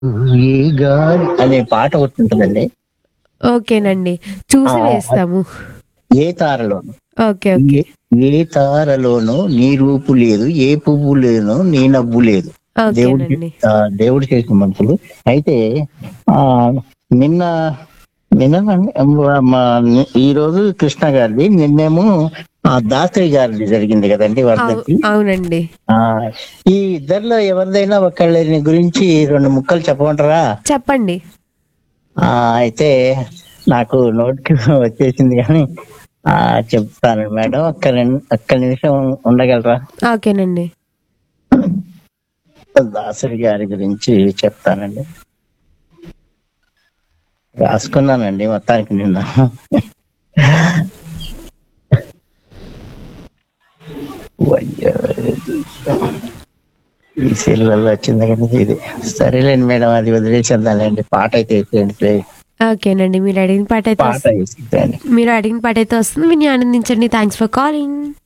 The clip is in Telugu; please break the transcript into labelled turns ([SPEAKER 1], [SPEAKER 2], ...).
[SPEAKER 1] ఏ గాలి అనే పాట ఒకటి ఉంటుందండి
[SPEAKER 2] ఓకేనండి చూసి
[SPEAKER 1] ఆ,
[SPEAKER 2] వేస్తాము
[SPEAKER 1] ఏ తారలోను
[SPEAKER 2] ఓకే ఓకే
[SPEAKER 1] ఏ- ఏ తారలోను నీ రూపు లేదు ఏ పువ్వు లేదు నీ నవ్వు లేదు దేవుడు
[SPEAKER 2] ఓకేనండి
[SPEAKER 1] ఆ, దేవుడు చేసిన మనుషులు అయితే ఆ నిన్న నిన్న ఈ రోజు కృష్ణ గారిది నిన్నేమో ఆ దాసరి గారిది జరిగింది కదండి
[SPEAKER 2] అవు-
[SPEAKER 1] వర్ధంతి
[SPEAKER 2] అవునండి
[SPEAKER 1] ఆ ఈ ఇద్దరిలో ఎవరిదైనా ఒకళ్ళని గురించి రెండు ముక్కలు చెప్పమంటారా
[SPEAKER 2] చెప్పండి
[SPEAKER 1] ఆ అయితే నాకు నోటికి వచ్చేసింది కానీ ఆ చెప్తాను మేడం ఒక్క నిమి- ఒక్క నిమిషం ఉండగలరా
[SPEAKER 2] ఓకేనండి
[SPEAKER 1] దాసరి గారి గురించి చెప్తానండి రాసుకున్నానండి మొత్తానికి నిన్న అయ్యో. ఈ సిల్వల్లో వచ్చింది కానీ ఇది సరేలేండి మేడం అది వదిలేసేద్దాంలేండి పాట అయితే వేసేయండి ప్లే
[SPEAKER 2] ఓకేనండి మీరు అడిగిన పాట అయితే
[SPEAKER 1] పాట
[SPEAKER 2] వస్తుంది.
[SPEAKER 1] వేసేయండి
[SPEAKER 2] మీరు అడిగిన పాట అయితే వస్తుంది విని ఆనందించండి థ్యాంక్స్ ఫర్ కాలింగ్